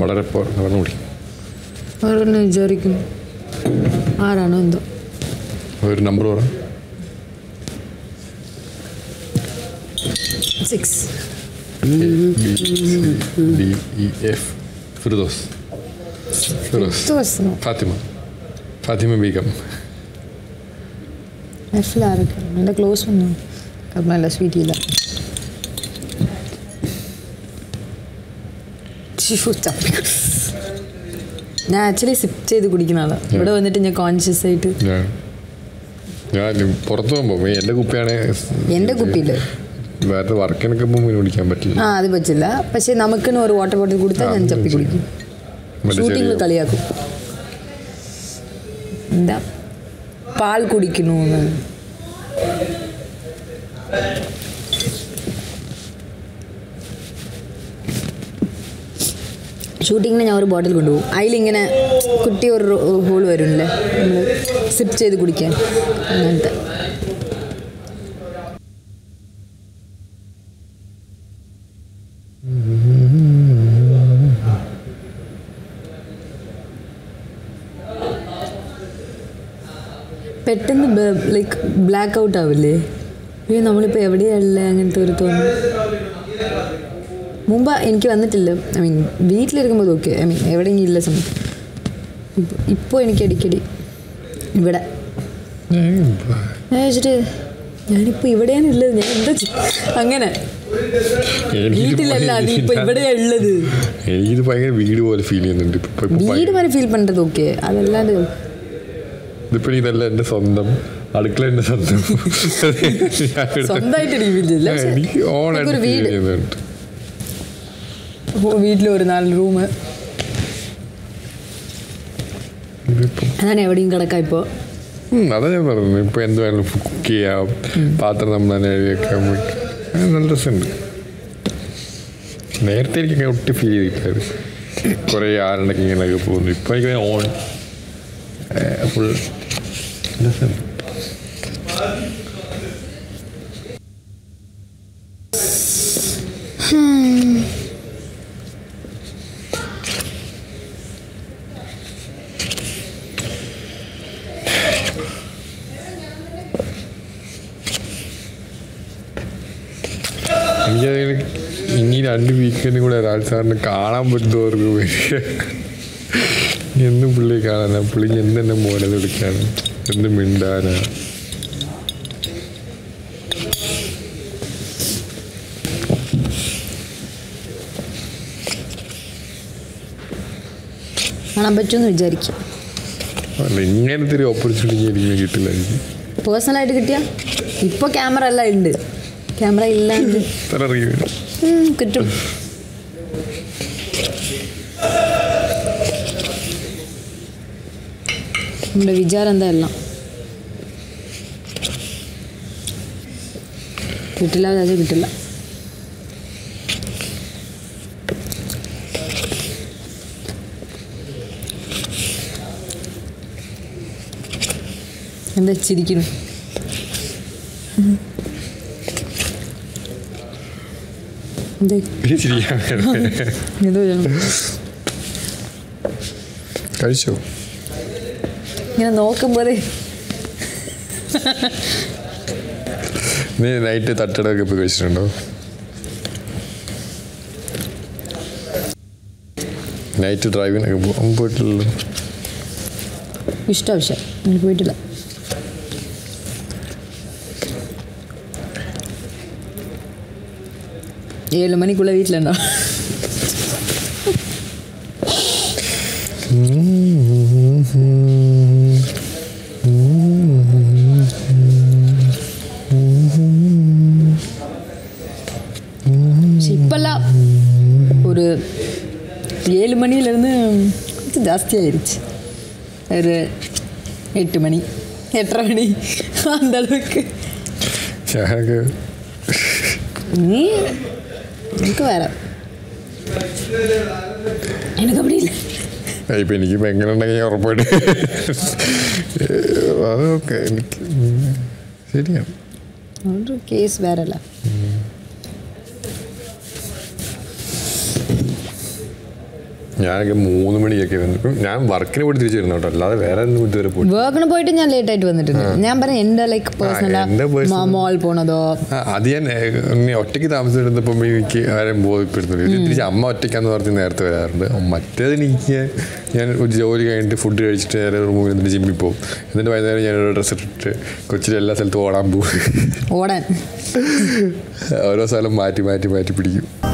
വളരെ പോ- നടന്നു പിടി അവരെന്നെ വിചാരിക്കും ആരാണോ എന്തോ ഒരു നമ്പർ പറ six D E F Firdous Firoz ദിവസം ഫാത്തിമ ഫാത്തിമ ബീഗം എഫിൽ ആരൊക്കെ എൻ്റെ ക്ലോസ് ഒന്നും നല്ല സ്വീറ്റ് ഇല്ല ശ്ശോ, ചപ്പി. ഞാൻ ആക്ച്വലി സിപ്പ് ചെയ്ത് കുടിക്കുന്ന ആളാണ് ഇവിടെ വന്നിട്ട് ഞാൻ കോൺഷ്യസ് ആയിട്ട് ഞാൻ ഞാൻ പുറത്ത് പോകുമ്പോൾ എൻ്റെ കുപ്പിയാണ് എൻ്റെ കുപ്പിയില് വേറെ വർക്കിനൊക്കെ പോകുമ്പോൾ കുടിക്കാൻ പറ്റില്ല ആ അത് പറ്റില്ല പക്ഷെ നമുക്കിന് ഒരു വാട്ടർ ബോട്ടിൽ കൊടുത്താൽ ഞാൻ ചപ്പി കുടിക്കും മറ്റേ ഷൂട്ടിങ്ങിൽ ചെറിയ- കളിയാക്കും എന്താ പാൽ കുടിക്കുന്നു എന്ന് ഷൂട്ടിങ്ങിന് ഞാൻ ഒരു ബോട്ടിൽ കൊണ്ടുപോകും അതിലിങ്ങനെ കുട്ടി ഒരു ഹോൾ വരുമല്ലേ നമ്മൾ സിപ്പ് ചെയ്ത് കുടിക്കാൻ അങ്ങനത്തെ പെട്ടെന്ന് ലൈക്ക് ബ്ലാക്ക് ഔട്ട് ആവില്ലേ അയ്യോ നമ്മളിപ്പോൾ എവിടെയല്ല അങ്ങനത്തെ ഒരു തോന്നുന്നു മുമ്പ് എനിക്ക് വന്നിട്ടില്ല ഐ മീൻ വീട്ടിലിരിക്കുമ്പോൾ ഓക്കെ ഐ മീൻ എവിടെയെങ്കിലും ഇല്ല സമയത്ത് ഇപ്പോൾ ഇപ്പോൾ എനിക്ക് അടിക്കടി ഇവിടെ ഞാൻ വെച്ചിട്ട് ഞാനിപ്പോൾ ഇവിടെയാണ് ഉള്ളത് ഞാൻ എന്താ ചെയ്യ- അങ്ങനെ എനിക്കിത് വീട്ടിലല്ല നീ ഇപ്പോൾ ഇവിടെയാണ് ഉള്ളത് എനിക്കിത് ഭയങ്കര വീട് പോലെ ഫീൽ ചെയ്യുന്നുണ്ട് ഇപ്പൊ ഇപ്പൊ വീട് ഭയങ്കര- വരെ ഫീൽ പണ്ടത് ഓക്കെ അതല്ലാണ്ട് ഇതിപ്പോ ഇതല്ല എൻ്റെ സ്വന്തം അടുക്കള എൻ്റെ സ്വന്തം ഞാൻ സ്വന്തമായിട്ട് എനിക്ക് feel ചെയ്തില്ല. പക്ഷേ എനിക്ക് ഓണായിട്ട് എനിക്കൊരു ഫീൽ വീട്. ചെയ്യുന്നുണ്ട് വീട്ടിൽ ഒരു നാല് റൂം ഇതിപ്പോ അതാണ് എവിടെയും കിടക്കാം ഇപ്പോൾ ഉം, അതാ ഞാൻ പറയുന്നത് ഇപ്പൊ എന്ത് വേണമെങ്കിലും കുക്ക് ചെയ്യാം പാത്രം നമ്മൾ തന്നെ എഴുതി വെക്കാൻ പറ്റും അങ്ങനെ നല്ല രസമുണ്ട് നേരത്തെ എനിക്ക് ഒട്ടി ഫീൽ ചെയ്തിട്ടായിരുന്നു കുറേ ആരുണ്ടൊക്കെ ഇങ്ങനെയൊക്കെ പോകുന്നു ഇപ്പൊ എനിക്ക് ഓൺ ഫുൾ രസമുണ്ട് എനിക്കതിന് ഇനി രണ്ട് വീക്കെൻഡും കൂടെ രാജ് സാറിന് കാണാൻ പറ്റുന്നവർക്ക് വരിക എന്നും പുള്ളി കാണാനാ പുള്ളി എന്തെന്നെ മോനെ വിളിക്കാണ് എന്ത് മിണ്ടാനാ കാണാൻ പറ്റുമെന്ന് വിചാരിക്കും അല്ല ഇങ്ങനത്തെ ഒരു ഓപ്പർച്യൂണിറ്റി എനിക്ക് കിട്ടില്ല എനിക്ക് പേഴ്സണലായിട്ട് കിട്ടിയ ഇപ്പോൾ ക്യാമറ എല്ലാം ഉണ്ട് ക്യാമറ ഇല്ലാണ്ട് ഇത്ര അറിയൂ ഉം, കിട്ടും നമ്മുടെ വിചാരം എന്താ എല്ലാം കിട്ടില്ല വിചാരിച്ചാൽ കിട്ടില്ല എന്താ ചിരിക്കുന്നു എന്തേ ചിരിക്കാൻ എന്തോ ചെയ്യണം കഴിച്ചോ ഇങ്ങനെ നോക്കുമ്പോൾ നീ നൈറ്റ് തട്ടടൊക്കെ പോയി കഴിച്ചിട്ടുണ്ടോ നൈറ്റ് ഡ്രൈവിനൊക്കെ പോകും പോയിട്ടില്ലല്ലോ ഇഷ്ടം പക്ഷേ എനിക്ക് പോയിട്ടില്ല ഏഴ് മണിക്കുള്ള വീട്ടിലുണ്ടോ പക്ഷെ இப்பெல்லாம் ஒரு ஏழு மணிலேருந்து கொஞ்சம் ஜாஸ்தி ஆயிடுச்சு ஒரு எட்டு மணி எட்டரை மணி அந்த அளவுக்கு ഞാനൊക്കെ நீ எனக்கு வேற எனக்கு அப்படி இல்லை ഇപ്പം എനിക്ക് എങ്ങനെ ഉണ്ടെങ്കിൽ ഞാൻ ഉറപ്പായിട്ട് അതൊക്കെ എനിക്ക് ഉം, ശരിയാണ് ஒரு கேஸ் வேற இல்லை ഞാനൊക്കെ മൂന്ന് മണിയൊക്കെ വന്നു ഇപ്പം ഞാൻ വർക്കിന് പോയിട്ട് തിരിച്ചു വരുന്നു കേട്ടോ അല്ലാതെ വേറെ ഒന്നും ഇതുവരെ പോയി വർക്കിന് പോയിട്ട് ഞാൻ ലേറ്റ് ആയിട്ട് വന്നിട്ടുണ്ട് ഞാൻ പറഞ്ഞ എൻ്റെ ലൈക്ക് എന്റെ പേഴ്സണൽ personal- മോൾ പോണതോ ആ, അത് ഞാൻ ഏ, ഇങ്ങനെ ഒറ്റയ്ക്ക് താമസിച്ചിരുന്നപ്പം എനിക്ക് ആരെയും ബോധിപ്പെടുത്തുന്നു ഇത് തിരിച്ച് അമ്മ ഒറ്റയ്ക്കാന്ന് പറഞ്ഞ് നേരത്തെ വരാറുണ്ട് മറ്റേത് എനിക്ക് ഞാൻ ഒരു ജോലി കഴിഞ്ഞിട്ട് ഫുഡ് കഴിച്ചിട്ട് നേരെ റൂമിൽ നിന്നിട്ട് ജിമ്മിൽ പോകും എന്നിട്ട് വൈകുന്നേരം ഞാൻ ഒരു ഡ്രസ്സ് ഇട്ടിട്ട് കൊച്ചിയിൽ എല്ലാ സ്ഥലത്തും ഓടാൻ പോകും ഓടാൻ ഓരോ സ്ഥലം മാറ്റി മാറ്റി മാറ്റി പിടിക്കും